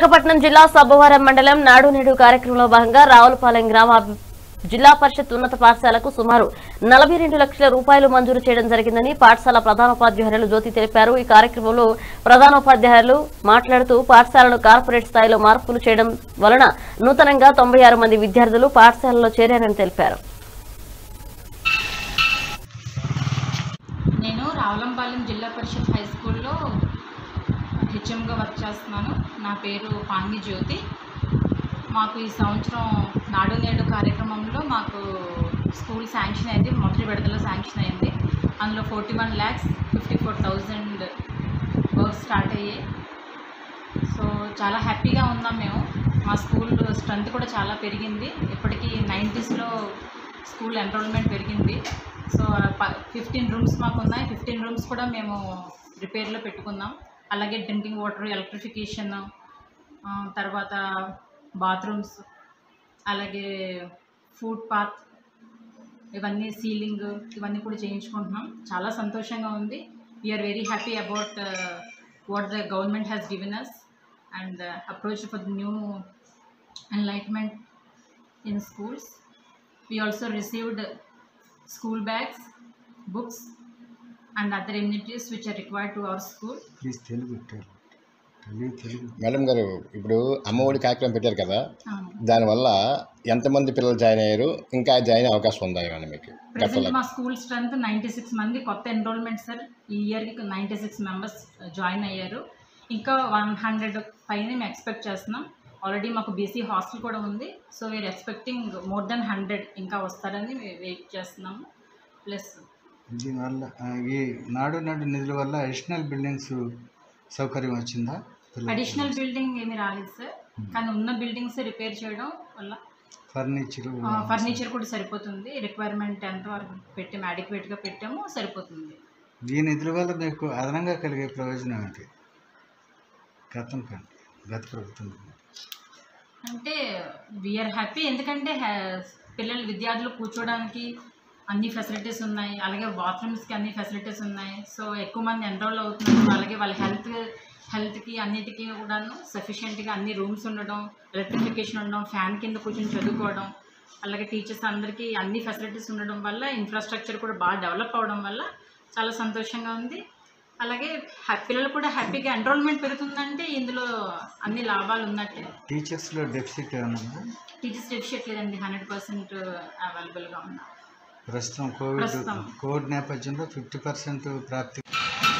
విశాఖపట్నం జిల్లా సబ్బవరం మండలం నాడు నేడు కార్యక్రమంలో భాగంగా రావులపాలెం గ్రామ అభి- జిల్లా పరిషత్ ఉన్నత పాఠశాలకు సుమారు నలభై రెండు లక్షల రూపాయలు మంజూరు చేయడం జరిగిందని పాఠశాల ప్రధానోపాధ్యాయులు జ్యోతి తెలిపారు ఈ కార్యక్రమంలో ప్రధానోపాధ్యాయులు మాట్లాడుతూ పాఠశాలను కార్పొరేట్ స్థాయిలో మార్పులు చేయడం వలన నూతనంగా తొంభై ఆరు మంది విద్యార్థులు పాఠశాలలో చేరారని తెలిపారు నేను రావులంపాలెం జిల్లా పరిషత్ హై స్కూల్లో హెచ్ఎంగా వర్క్ చేస్తున్నాను నా పేరు పాంగి జ్యోతి మాకు ఈ సంవత్సరం నాడు నేడు కార్యక్రమంలో మాకు స్కూల్ శాంక్షన్ అయింది మొదటి విడతలో శాంక్షన్ అయింది అందులో forty one lakhs fifty four thousand work start అయ్యాయి సో చాలా హ్యాపీగా ఉన్నాం మేము మా స్కూల్ స్ట్రెంత్ కూడా చాలా పెరిగింది ఇప్పటికీ నైంటీస్లో స్కూల్ ఎన్రోల్మెంట్ పెరిగింది సో ఫిఫ్టీన్ రూమ్స్ మాకు ఉన్నాయి ఫిఫ్టీన్ రూమ్స్ కూడా మేము రిపేర్లో పెట్టుకున్నాం అలాగే డ్రింకింగ్ వాటర్ ఎలక్ట్రిఫికేషన్ తర్వాత బాత్రూమ్స్ అలాగే ఫుడ్ పాత్ ఇవన్నీ సీలింగ్ ఇవన్నీ కూడా చేయించుకుంటున్నాం చాలా సంతోషంగా ఉంది we are very happy about what the government has given us and approach for new enlightenment in schools. We also received school bags, books, and other amenities which are required to our school. Please Telugu tell Telugu Telugu madam గారు ఇప్పుడు అమ్మఒడి కార్యక్రమం పెట్టారు కదా Um, దానివల్ల ఎంతమంది పిల్లలు join అయ్యారు ఇంకా జాయిన్ అయ్యే అవకాశం ఉందా ఏమైనా మీకు present చెప్పాలి మా స్కూల్ స్ట్రెంత్ నైంటీ సిక్స్ మంది కొత్త ఎన్రోల్మెంట్ సార్ ఈ ఇయర్కి నైంటీ సిక్స్ మెంబర్స్ జాయిన్ అయ్యారు ఇంకా వన్ హండ్రెడ్ పైన మేము ఎక్స్పెక్ట్ చేస్తున్నాం ఆల్రెడీ మాకు బీసీ హాస్టల్ కూడా ఉంది so we are expecting more then hundred ఇంకా వస్తారని వెయిట్ చేస్తున్నాము ప్లస్ దీనివల్ల ఆ, ఈ నాడు నాడు నిధుల వల్ల అడిషనల్ బిల్డింగ్స్ సౌకర్యం వచ్చిందా పిల్లలకి? అడిషనల్ బిల్డింగ్ ఏమీ రాలేదు సార్ కానీ ఉన్న బిల్డింగ్స్ రిపేర్ చేయడం వల్ల ఫర్నిచర్ ఫర్నిచర్ కూడా సరిపోతుంది రిక్వైర్మెంట్ ఎంత వరకు పెట్టాము అడిక్వేట్గా పెట్టాము సరిపోతుంది ఈ నిధుల వల్ల మీకు అదనంగా కలిగే ప్రయోజనం ఏంటి గతం కంటే గత ప్రభుత్వం అంటే వీఆర్ హ్యాపీ ఎందుకంటే హ్యా- పిల్లలు విద్యార్థులు కూర్చోవడానికి అన్ని ఫెసిలిటీస్ ఉన్నాయి అలాగే బాత్రూమ్స్కి అన్ని ఫెసిలిటీస్ ఉన్నాయి సో ఎక్కువ మంది ఎన్రోల్ అవుతున్నారు అలాగే వాళ్ళ హెల్త్ హెల్త్కి అన్నిటికీ కూడాను సఫిషియెంట్గా అన్ని రూమ్స్ ఉండడం ఎలక్ట్రిఫికేషన్ ఉండడం ఫ్యాన్ కింద కూర్చొని చదువుకోవడం అలాగే టీచర్స్ అందరికీ అన్ని ఫెసిలిటీస్ ఉండడం వల్ల ఇన్ఫ్రాస్ట్రక్చర్ కూడా బాగా డెవలప్ అవడం వల్ల చాలా సంతోషంగా ఉంది అలాగే హ్యా- పిల్లలు కూడా హ్యాపీగా ఎన్రోల్మెంట్ పెరుగుతుందంటే ఇందులో అన్ని లాభాలు ఉన్నట్టే టీచర్స్లో డెఫిసిట్ ఏమైనా ఉందా టీచర్స్ డెఫిషియట్ లేదండి హండ్రెడ్ పర్సెంట్ అవైలబుల్గా ఉన్నా ప్రస్తుతం కోవిడ్ ప్రస్తుతం. కోవిడ్ నేపథ్యంలో ఫిఫ్టీ పర్సెంట్ ప్రాప్తి